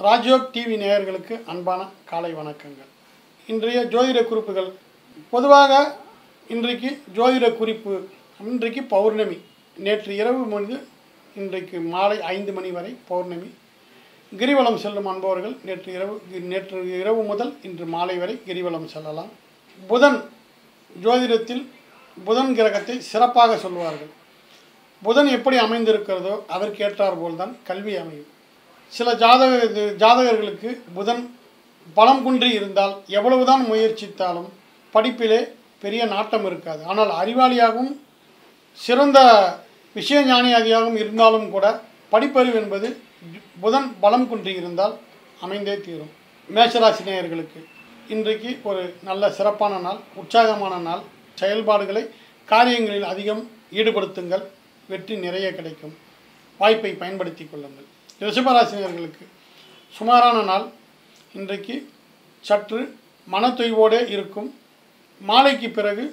ராஜயோக் TV நேயர்களுக்கு அன்பான காலை வணக்கங்கள் இன்றைய ஜோதிட குறிப்புகள் பொதுவாக இன்றைக்கு ஜோதிட குறிப்பு இன்றைக்கு பௌர்ணமி நேற்று இரவு மணி இன்றைக்கு மாலை ஐந்து மணி வரை பௌர்ணமி கிரிவலம் செல்லும் அன்பவர்கள் நேற்று இரவு நேற்று இரவு முதல் இன்று மாலை வரை கிரிவலம் செல்லலாம் புதன் ஜோதிடத்தில் புதன் கிரகத்தை சிறப்பாக சொல்வார்கள் புதன் எப்படி அமைந்திருக்கிறதோ அதற்கு ஏற்றாற்போல் தான் கல்வி அமையும் சில ஜாதக இது ஜாதகர்களுக்கு புதன் பலம் குன்றி இருந்தால் எவ்வளவுதான் முயற்சித்தாலும் படிப்பிலே பெரிய நாட்டம் இருக்காது ஆனால் அறிவாளியாகவும் சிறந்த விஷய ஞானியாதியாகவும் இருந்தாலும் கூட படிப்பறிவு என்பது புதன் பலம் குன்றி இருந்தால் அமைந்தே தீரும் மேஷராசி நேயர்களுக்கு இன்றைக்கு ஒரு நல்ல சிறப்பான நாள் உற்சாகமான நாள் செயல்பாடுகளை காரியங்களில் அதிகம் ஈடுபடுத்துங்கள் வெற்றி நிறைய கிடைக்கும் வாய்ப்பை பயன்படுத்தி கொள்ளுங்கள் ரிஷபராசினியர்களுக்கு சுமாரான நாள் இன்றைக்கு சற்று மனத்தொய்வோடே இருக்கும் மாலைக்கு பிறகு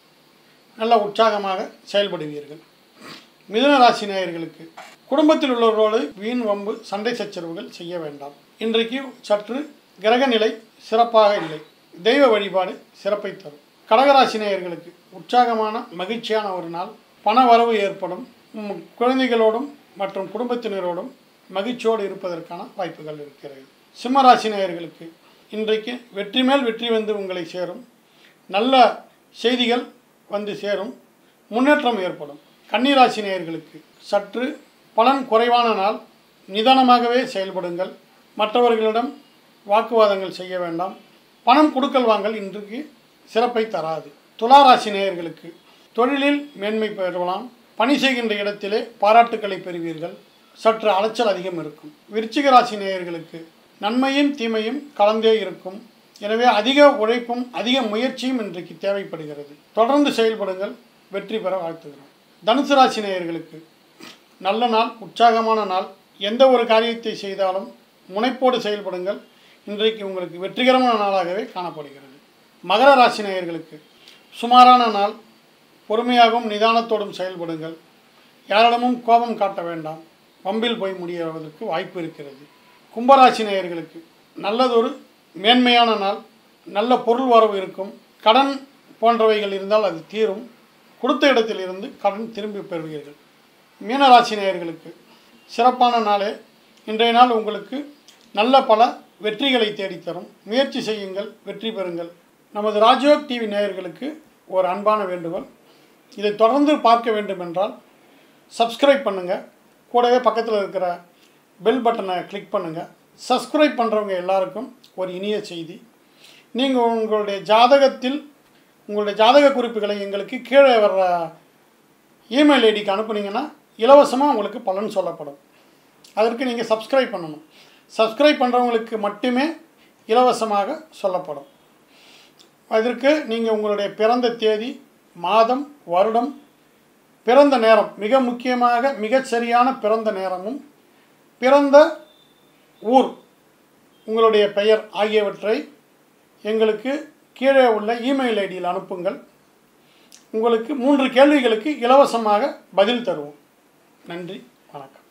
நல்ல உற்சாகமாக செயல்படுவீர்கள் மிதுன ராசி நேயர்களுக்கு குடும்பத்தில் உள்ளவர்களோடு வீண் வம்பு சண்டை சச்சரவுகள் செய்ய வேண்டாம் இன்றைக்கு சற்று கிரக நிலை சிறப்பாக இல்லை தெய்வ வழிபாடு சிறப்பை தரும் கடகராசி நேயர்களுக்கு உற்சாகமான மகிழ்ச்சியான ஒரு நாள் பண வரவு ஏற்படும் உம், குழந்தைகளோடும் மற்றும் குடும்பத்தினரோடும் மகிழ்ச்சியோடு இருப்பதற்கான வாய்ப்புகள் இருக்கிறது சிம்மராசி நேயர்களுக்கு இன்றைக்கு வெற்றி மேல் வெற்றி வந்து உங்களை சேரும் நல்ல செய்திகள் வந்து சேரும் முன்னேற்றம் ஏற்படும் கன்னிராசி நேயர்களுக்கு சற்று பலன் குறைவான நாள் நிதானமாகவே செயல்படுங்கள் மற்றவர்களிடம் வாக்குவாதங்கள் செய்ய வேண்டாம் பணம் கொடுக்கல் வாங்கல் இன்றைக்கு சிறப்பை தராது துளாராசி நேயர்களுக்கு தொழிலில் மேன்மை பெறலாம் பணி செய்கின்ற இடத்திலே பாராட்டுக்களை பெறுவீர்கள் சற்று அலைச்சல் அதிகம் இருக்கும் விருச்சிக ராசி நேயர்களுக்கு நன்மையும் தீமையும் கலந்தே இருக்கும் எனவே அதிக உழைப்பும் அதிக முயற்சியும் இன்றைக்கு தேவைப்படுகிறது தொடர்ந்து செயல்படுங்கள் வெற்றி பெற வாழ்த்துகிறோம் தனுசு ராசி நேயர்களுக்கு நல்ல நாள் உற்சாகமான நாள் எந்த ஒரு காரியத்தை செய்தாலும் முனைப்போடு செயல்படுங்கள் இன்றைக்கு உங்களுக்கு வெற்றிகரமான நாளாகவே காணப்படுகிறது மகர ராசி நேயர்களுக்கு சுமாரான நாள் பொறுமையாகவும் நிதானத்தோடும் செயல்படுங்கள் யாரிடமும் கோபம் காட்ட வேண்டாம் வம்பில் போய் முடிவதற்கு வாய்ப்பு இருக்கிறது கும்பராசி நேயர்களுக்கு நல்லதொரு மேன்மையான நாள் நல்ல பொருள் வரவு இருக்கும் கடன் போன்றவைகள் இருந்தால் அது தீரும் கொடுத்த இடத்திலிருந்து கடன் திரும்பி பெறுவீர்கள் மீனராசி நேயர்களுக்கு சிறப்பான நாளே இன்றைய நாள் உங்களுக்கு நல்ல பல வெற்றிகளை தேடித்தரும் முயற்சி செய்யுங்கள் வெற்றி பெறுங்கள் நமது ராஜயோக் டிவி நேயர்களுக்கு ஒரு அன்பான வேண்டுகோள் இதை தொடர்ந்து பார்க்க வேண்டும் என்றால் சப்ஸ்கிரைப் பண்ணுங்கள் கூடவே பக்கத்தில் இருக்கிற பெல் பட்டனை கிளிக் பண்ணுங்கள் சப்ஸ்கிரைப் பண்ணுறவங்க எல்லாருக்கும் ஒரு இனிய செய்தி நீங்கள் உங்களுடைய ஜாதகத்தில் உங்களுடைய ஜாதக குறிப்புகளை எங்களுக்கு கீழே வர்ற இமெயில் ஐடிக்கு அனுப்புனீங்கன்னா இலவசமாக உங்களுக்கு பலன் சொல்லப்படும் அதற்கு நீங்கள் சப்ஸ்கிரைப் பண்ணணும் சப்ஸ்கிரைப் பண்ணுறவங்களுக்கு மட்டுமே இலவசமாக சொல்லப்படும் அதற்கு நீங்கள் உங்களுடைய பிறந்த தேதி மாதம் வருடம் பிறந்த நேரம் மிக முக்கியமாக மிகச் சரியான பிறந்த நேரமும் பிறந்த ஊர் உங்களுடைய பெயர் ஆகியவற்றை எங்களுக்கு கீழே உள்ள இமெயில் ஐடியில் அனுப்புங்கள் உங்களுக்கு மூன்று கேள்விகளுக்கு இலவசமாக பதில் தருவோம் நன்றி வணக்கம்